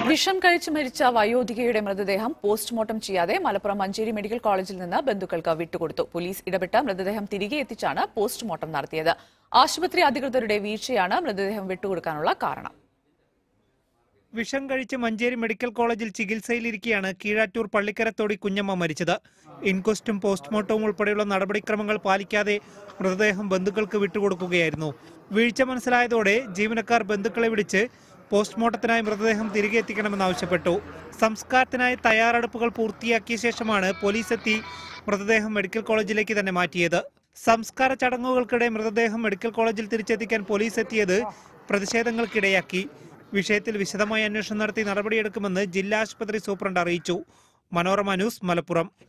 വിഷം കഴിച്ച് മരിച്ച വയോധികയുടെ മൃതദേഹം പോസ്റ്റ്മോർട്ടം ചെയ്യാതെ മലപ്പുറം മഞ്ചേരി മെഡിക്കൽ കോളേജിൽ നിന്ന് ബന്ധുക്കൾക്ക് വിട്ടുകൊടുത്തു പോലീസ് ഇടപെട്ട് മൃതദേഹം തിരികെ എത്തിച്ചാണ് പോസ്റ്റ്മോർട്ടം നടത്തിയത് ആശുപത്രി അധികൃതരുടെ വീഴ്ചയാണ് മൃതദേഹം വിട്ടുകൊടുക്കാനുള്ള കാരണം വിഷം കഴിച്ച് മഞ്ചേരി മെഡിക്കൽ കോളേജിൽ ചികിത്സയിലിരിക്കെയാണ് കീഴാറ്റൂർ പള്ളിക്കരത്തോടി കുഞ്ഞമ്മ മരിച്ചത് ഇൻക്വസ്റ്റും പോസ്റ്റ്മോർട്ടവും ഉൾപ്പെടെയുള്ള നടപടിക്രമങ്ങൾ പാലിക്കാതെ മൃതദേഹം ബന്ധുക്കൾക്ക് വിട്ടുകൊടുക്കുകയായിരുന്നു വീഴ്ച മനസ്സിലായതോടെ ജീവനക്കാർ ബന്ധുക്കളെ വിളിച്ച് പോസ്റ്റ്മോർട്ടത്തിനായി മൃതദേഹം തിരികെ എത്തിക്കണമെന്നാവശ്യപ്പെട്ടു സംസ്കാരത്തിനായി തയ്യാറെടുപ്പുകൾ പൂർത്തിയാക്കിയ ശേഷമാണ് പോലീസ് എത്തി മൃതദേഹം മെഡിക്കൽ കോളേജിലേക്ക് തന്നെ മാറ്റിയത് സംസ്കാര ചടങ്ങുകൾക്കിടെ മൃതദേഹം മെഡിക്കൽ കോളേജിൽ തിരിച്ചെത്തിക്കാൻ പോലീസ് എത്തിയത് പ്രതിഷേധങ്ങൾക്കിടയാക്കി വിഷയത്തിൽ വിശദമായ അന്വേഷണം നടത്തി നടപടിയെടുക്കുമെന്ന് ജില്ലാ ആശുപത്രി സൂപ്രണ്ട് അറിയിച്ചു മനോരമ ന്യൂസ് മലപ്പുറം